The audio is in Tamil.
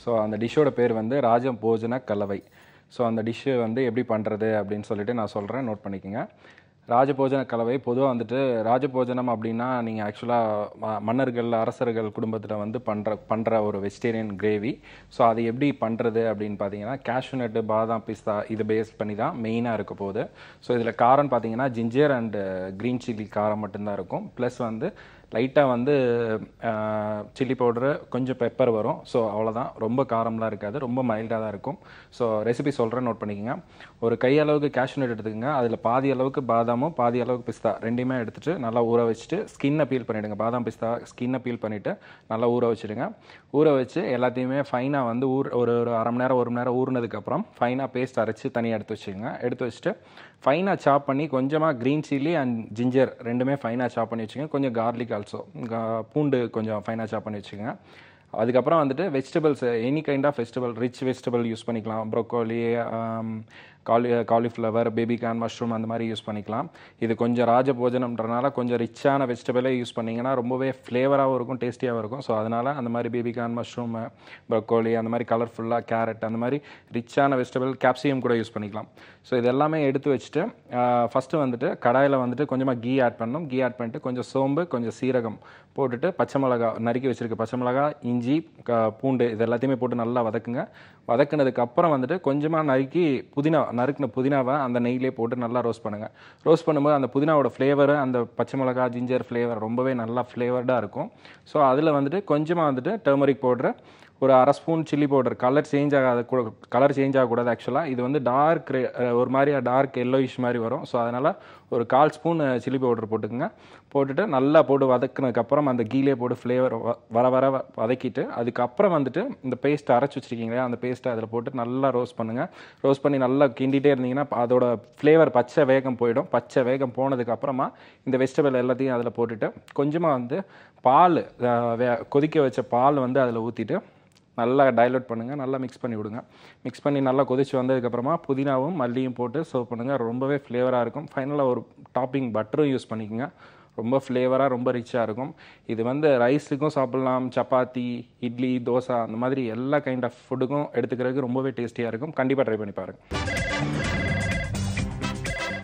ஸோ அந்த டிஷ்ஷோட பேர் வந்து ராஜ போஜன கலவை ஸோ அந்த டிஷ்ஷு வந்து எப்படி பண்ணுறது அப்படின்னு சொல்லிட்டு நான் சொல்கிறேன் நோட் பண்ணிக்கோங்க ராஜபோஜன கலவை பொதுவாக வந்துட்டு ராஜபோஜனம் அப்படின்னா நீங்கள் ஆக்சுவலாக மன்னர்கள் அரசர்கள் குடும்பத்தில் வந்து பண்ணுற பண்ணுற ஒரு வெஜிடேரியன் கிரேவி ஸோ அது எப்படி பண்ணுறது அப்படின்னு பார்த்தீங்கன்னா cashew nut பாதாம் பிஸ்தா இது பேஸ் பண்ணி தான் மெயினாக இருக்க போகுது ஸோ இதில் காரம் பார்த்தீங்கன்னா ஜிஞ்சர் அண்ட் க்ரீன் சில்லி காரம் மட்டும்தான் இருக்கும் ப்ளஸ் வந்து லைட்டாக வந்து சில்லி பவுடரு கொஞ்சம் பெப்பர் வரும் ஸோ அவ்வளோதான் ரொம்ப காரம்லாம் இருக்காது ரொம்ப மைல்டாக தான் இருக்கும் ஸோ ரெசிபி சொல்கிறேன் நோட் பண்ணிக்கோங்க ஒரு கை அளவுக்கு cashew nut எடுத்துக்கோங்க அதில் பாதி அளவுக்கு பாதாமும் பாதி அளவுக்கு பிஸ்தா ரெண்டையுமே எடுத்துட்டு நல்லா ஊற வச்சுட்டு ஸ்கின்னை பீல் பண்ணிவிடுங்க பாதாம் பிஸ்தா ஸ்கின்னை பீல் பண்ணிவிட்டு நல்லா ஊற வச்சுடுங்க ஊற வச்சு எல்லாத்தையுமே ஃபைனாக வந்து ஊர் ஒரு ஒரு அரை மணி நேரம் ஒரு மணி நேரம் ஊறினதுக்கப்புறம் ஃபைனாக பேஸ்ட் அரைச்சி தனியாக எடுத்து வச்சுக்கோங்க எடுத்து வச்சுட்டு ஃபைனாக சாப் பண்ணி கொஞ்சமாக க்ரீன் சில்லி அண்ட் ஜிஞ்சர் ரெண்டுமே ஃபைனாக சாப் பண்ணி வச்சுக்கோங்க கொஞ்சம் கார்லிக் ஆல்சோ பூண்டு கொஞ்சம் ஃபைனாக சாப் பண்ணி வச்சுக்கோங்க அதுக்கப்புறம் வந்துட்டு vegetables any kind of vegetable rich vegetable use பண்ணிக்கலாம் broccoli cauli cauliflower baby corn mushroom அந்த மாதிரி யூஸ் பண்ணிக்கலாம் இது கொஞ்சம் ராஜ போஜனம்ன்றனால கொஞ்சம் ரிச்சான வெஜிடபிளே யூஸ் பண்ணிங்கன்னா ரொம்பவே ஃப்ளேவராகவும் இருக்கும் டேஸ்டியாகவும் இருக்கும் ஸோ அதனால் அந்த மாதிரி பேபிகார்ன் மஷ்ரூம் ப்ரோக்கோலி அந்த மாதிரி கலர்ஃபுல்லாக கேரட் அந்த மாதிரி ரிச்சான வெஜிடபிள் கேப்சியம் கூட யூஸ் பண்ணிக்கலாம் ஸோ இது எல்லாமே எடுத்து வச்சுட்டு ஃபஸ்ட்டு வந்துட்டு கடாயில் வந்துட்டு கொஞ்சமாக கீ ஆட் பண்ணணும் கீ ஆட் பண்ணிட்டு கொஞ்சம் சோம்பு கொஞ்சம் சீரகம் போட்டுட்டு பச்சை மிளகா நறுக்கி வச்சிருக்க பச்சை மிளகா இஞ்சி க பூண்டு இது எல்லாத்தையுமே போட்டு நல்லா வதக்குங்க வதக்குனதுக்கு அப்புறம் வந்துட்டு கொஞ்சமாக நறுக்கி புதினா நறுக்கின புதினாவை அந்த நெய்யிலே போட்டு நல்லா ரோஸ்ட் பண்ணுங்கள் ரோஸ்ட் பண்ணும்போது அந்த புதினாவோட ஃப்ளேவர் அந்த பச்சை மிளகா ஜிஞ்சர் ஃப்ளேவர் ரொம்பவே நல்லா ஃப்ளேவர்டாக இருக்கும் ஸோ அதில் வந்துட்டு கொஞ்சமாக வந்துட்டு டர்மரிக் பவுட்ரு ஒரு அரை spoon chilli powder colour change ஆகாத கூட கலர் சேஞ்ச் ஆகக்கூடாது ஆக்சுவலாக இது வந்து டார்க் ஒரு மாதிரி டார்க் எல்லோயிஷ் மாதிரி வரும் ஸோ அதனால் ஒரு கால் ஸ்பூன் சில்லி பவுடர் போட்டுக்கோங்க போட்டுட்டு நல்லா போட்டு வதக்குனதுக்கப்புறம் அந்த கீழே போட்டு ஃப்ளேவர் வர வர வ- வதக்கிட்டு அதுக்கப்புறம் வந்துட்டு இந்த பேஸ்ட்டை அரைச்சி வச்சிருக்கீங்களே அந்த பேஸ்ட்டை அதில் போட்டு நல்லா ரோஸ்ட் பண்ணுங்கள் ரோஸ்ட் பண்ணி நல்லா கிண்டிகிட்டே இருந்தீங்கன்னா அதோட ஃப்ளேவர் பச்சை வேகம் போயிடும் பச்சை வேகம் போனதுக்கு அப்புறமா இந்த வெஜிடபிள் எல்லாத்தையும் அதில் போட்டுட்டு கொஞ்சமாக வந்து பால் அஹ், வே- கொதிக்க வச்ச பால் வந்து அதில் ஊற்றிட்டு நல்லா டைலூட் பண்ணுங்கள் நல்லா மிக்ஸ் பண்ணி விடுங்க மிக்ஸ் பண்ணி நல்லா கொதிச்சு வந்ததுக்கப்புறமா புதினாவும் மல்லியும் போட்டு சர்வ் பண்ணுங்கள் ரொம்பவே ஃப்ளேவராக இருக்கும் ஃபைனலாக ஒரு டாப்பிங் பட்டரும் யூஸ் பண்ணிக்கோங்க ரொம்ப ஃப்ளேவராக ரொம்ப ரிச்சாக இருக்கும் இது வந்து ரைஸுக்கும் சாப்பிட்லாம் சப்பாத்தி இட்லி தோசை அந்த மாதிரி எல்லா கைண்ட் ஆஃப் ஃபுட்டுக்கும் எடுத்துக்கிறதுக்கு ரொம்பவே டேஸ்டியாக இருக்கும் கண்டிப்பாக ட்ரை பண்ணி பாருங்கள்